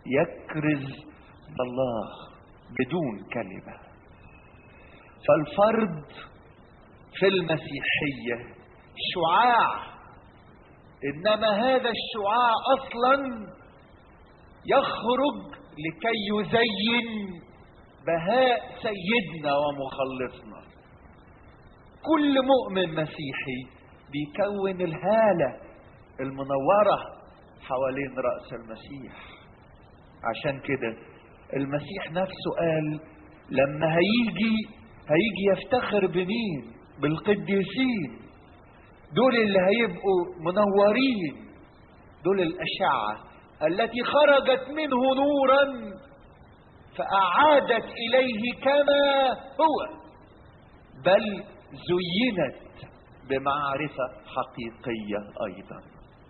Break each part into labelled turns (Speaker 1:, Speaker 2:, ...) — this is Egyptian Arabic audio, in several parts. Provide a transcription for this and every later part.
Speaker 1: يكرز الله بدون كلمة فالفرد في المسيحية شعاع انما هذا الشعاع اصلا يخرج لكي يزين بهاء سيدنا ومخلصنا كل مؤمن مسيحي بيكون الهاله المنوره حوالين راس المسيح عشان كده المسيح نفسه قال لما هيجي هيجي يفتخر بمين بالقديسين دول اللي هيبقوا منورين دول الاشعه التي خرجت منه نورا فاعادت اليه كما هو بل زينت بمعرفه حقيقيه ايضا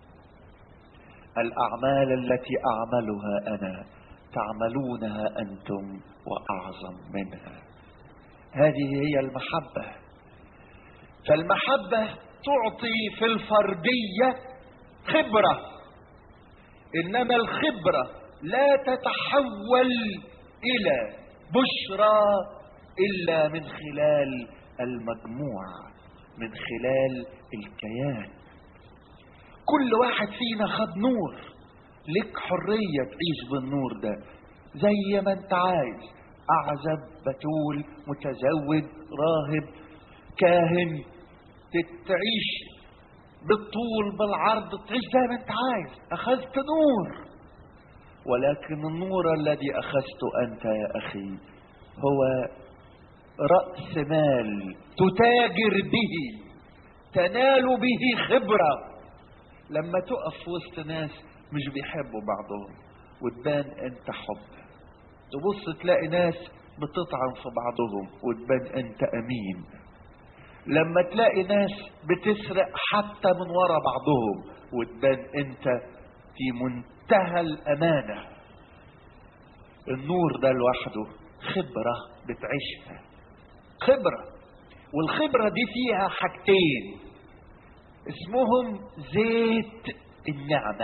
Speaker 1: الاعمال التي اعملها انا تعملونها انتم واعظم منها هذه هي المحبه فالمحبه تعطي في الفرديه خبره انما الخبره لا تتحول الى بشرى الا من خلال المجموع من خلال الكيان كل واحد فينا خد نور لك حرية تعيش بالنور ده زي ما انت عايز اعزب بتول متزوج راهب كاهن تعيش بالطول بالعرض تعيش زي ما انت عايز اخذت نور ولكن النور الذي اخذته انت يا اخي هو راس مال تتاجر به تنال به خبره لما تقف وسط ناس مش بيحبوا بعضهم وتبان انت حب تبص تلاقي ناس بتطعن في بعضهم وتبان انت امين لما تلاقي ناس بتسرق حتى من ورا بعضهم وتبان انت في منتهى الامانه النور ده لوحده خبره بتعيشها خبره والخبره دي فيها حاجتين اسمهم زيت النعمه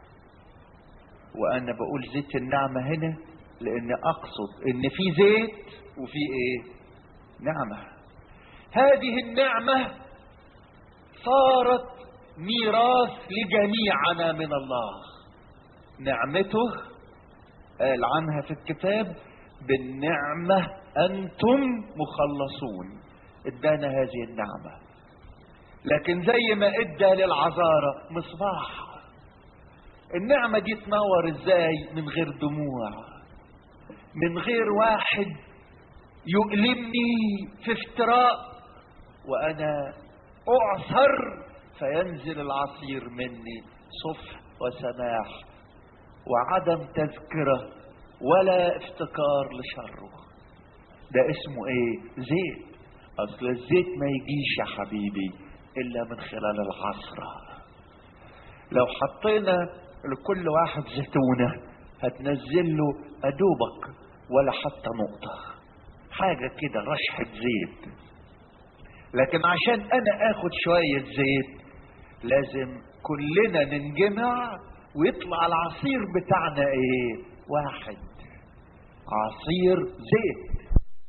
Speaker 1: وانا بقول زيت النعمه هنا لان اقصد ان في زيت وفي ايه نعمه هذه النعمه صارت ميراث لجميعنا من الله نعمته قال عنها في الكتاب بالنعمه انتم مخلصون ادانا هذه النعمه لكن زي ما ادى للعذارى مصباح النعمه دي تنور ازاي من غير دموع من غير واحد يؤلمني في افتراء وانا اعثر فينزل العصير مني صفح وسماح وعدم تذكره ولا افتكار لشره ده اسمه ايه زيت اصل الزيت ما يجيش يا حبيبي الا من خلال العصرة لو حطينا لكل واحد زيتونة هتنزل له ادوبك ولا حتى نقطة حاجة كده رشحة زيت لكن عشان انا اخد شوية زيت لازم كلنا ننجمع ويطلع العصير بتاعنا ايه واحد عصير زيت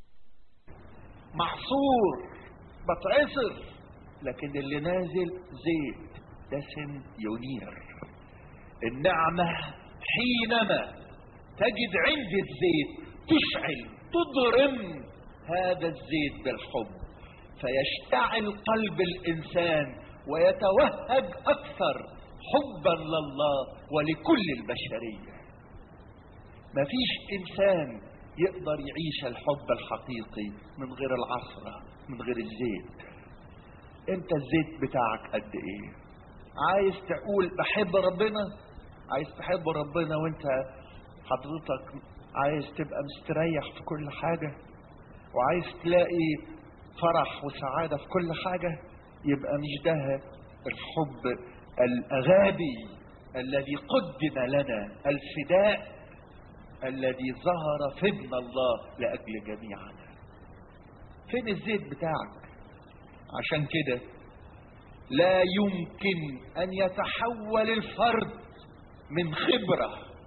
Speaker 1: محصور بتعصر لكن اللي نازل زيت دسم ينير النعمة حينما تجد عند الزيت تشعل تضرم هذا الزيت بالحب فيشتعل قلب الانسان ويتوهج اكثر حبا لله ولكل البشريه مفيش انسان يقدر يعيش الحب الحقيقي من غير العصره من غير الزيت انت الزيت بتاعك قد ايه عايز تقول بحب ربنا عايز تحب ربنا وانت حضرتك عايز تبقى مستريح في كل حاجة وعايز تلاقي فرح وسعادة في كل حاجة يبقى مش ده الحب الغابي الذي قدم لنا الفداء الذي ظهر في ابن الله لأجل جميعنا فين الزيت بتاعك عشان كده لا يمكن ان يتحول الفرد من خبره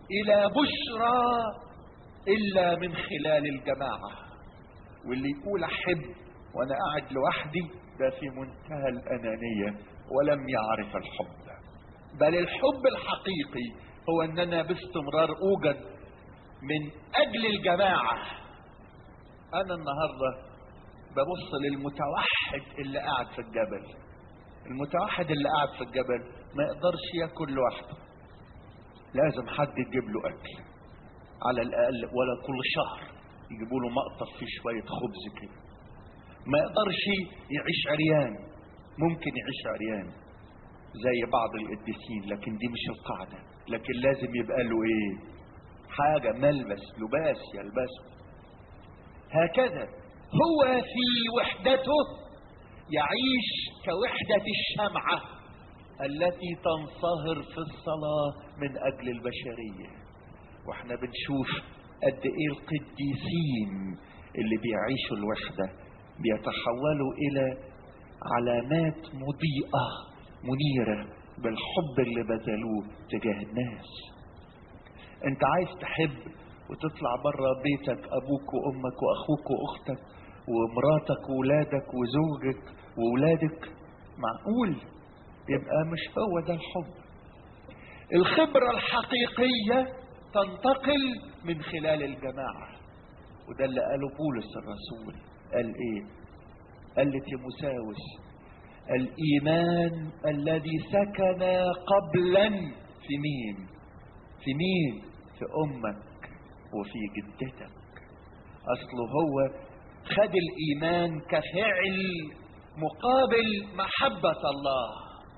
Speaker 1: الى بشرى الا من خلال الجماعة واللي يقول احب وانا قاعد لوحدي ده في منتهى الانانية ولم يعرف الحب بل الحب الحقيقي هو اننا باستمرار اوجد من اجل الجماعة انا النهاردة ببص للمتوحد اللي قاعد في الجبل المتوحد اللي قاعد في الجبل ما يقدرش ياكل لوحده لازم حد يجيب له اكل على الاقل ولا كل شهر يجيبوا له مقطف فيه شويه خبز كده ما يقدرش يعيش عريان ممكن يعيش عريان زي بعض القديسين لكن دي مش القاعده لكن لازم يبقى له ايه حاجه ملبس لباس يلبسه هكذا هو في وحدته يعيش كوحده الشمعه التي تنصهر في الصلاه من اجل البشريه واحنا بنشوف قد ايه القديسين اللي بيعيشوا الوحدة بيتحولوا الى علامات مضيئة منيرة بالحب اللي بذلوه تجاه الناس انت عايز تحب وتطلع بره بيتك ابوك وامك واخوك واختك ومراتك وولادك وزوجك وولادك معقول يبقى مش هو ده الحب الخبرة الحقيقية تنتقل من خلال الجماعة وده اللي قاله بولس الرسول قال ايه قال لتيموساوس الايمان الذي سكن قبلا في مين في مين في امك وفي جدتك اصله هو خد الايمان كفعل مقابل محبة الله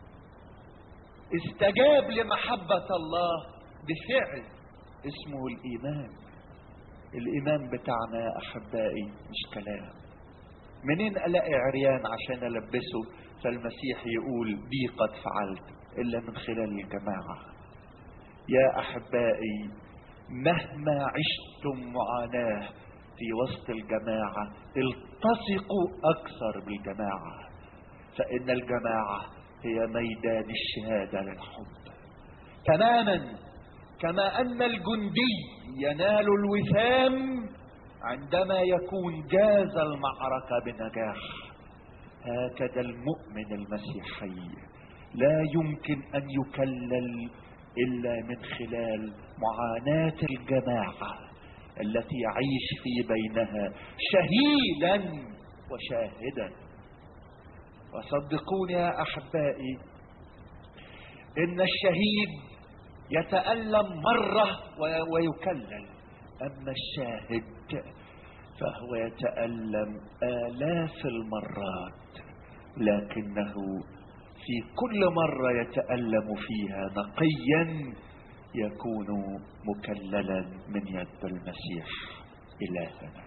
Speaker 1: استجاب لمحبة الله بفعل اسمه الايمان الايمان بتاعنا يا احبائي مش كلام منين الاقي عريان عشان البسه فالمسيح يقول بي قد فعلت الا من خلال الجماعه يا احبائي مهما عشتم معاناه في وسط الجماعه التصقوا اكثر بالجماعه فان الجماعه هي ميدان الشهاده للحب تماما كما ان الجندي ينال الوسام عندما يكون جاز المعركه بنجاح هكذا المؤمن المسيحي لا يمكن ان يكلل الا من خلال معاناه الجماعه التي يعيش في بينها شهيدا وشاهدا وصدقوني يا احبائي ان الشهيد يتألم مرة ويكلل أما الشاهد فهو يتألم آلاف المرات لكنه في كل مرة يتألم فيها نقيا يكون مكللا من يد المسيح إلهنا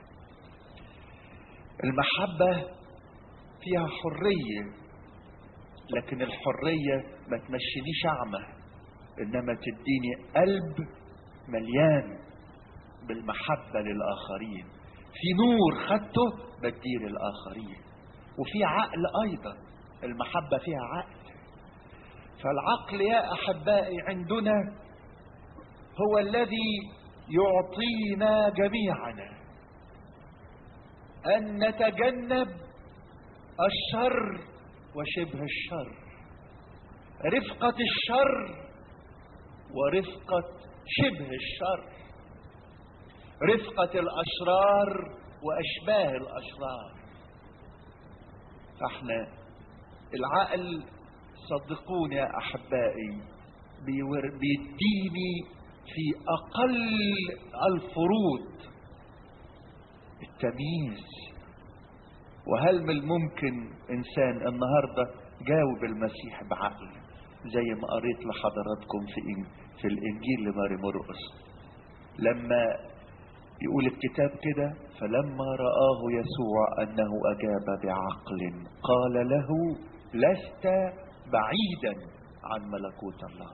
Speaker 1: المحبة فيها حرية لكن الحرية ما تمشينيش أعمى انما تديني قلب مليان بالمحبه للاخرين في نور خدته بديه للاخرين وفي عقل ايضا المحبه فيها عقل فالعقل يا احبائي عندنا هو الذي يعطينا جميعنا ان نتجنب الشر وشبه الشر رفقه الشر ورفقة شبه الشر رفقة الأشرار وأشباه الأشرار فاحنا العقل صدقوني يا أحبائي بيديني في أقل الفروض التمييز وهل من الممكن إنسان النهاردة جاوب المسيح بعقل زي ما قريت لحضراتكم في في الانجيل لماري مرقس لما يقول الكتاب كده فلما رآه يسوع انه اجاب بعقل قال له لست بعيدا عن ملكوت الله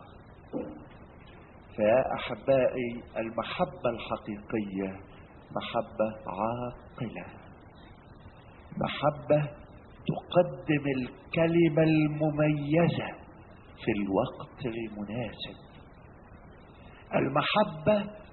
Speaker 1: فيا احبائي المحبه الحقيقيه محبه عاقله محبه تقدم الكلمه المميزه في الوقت المناسب المحبة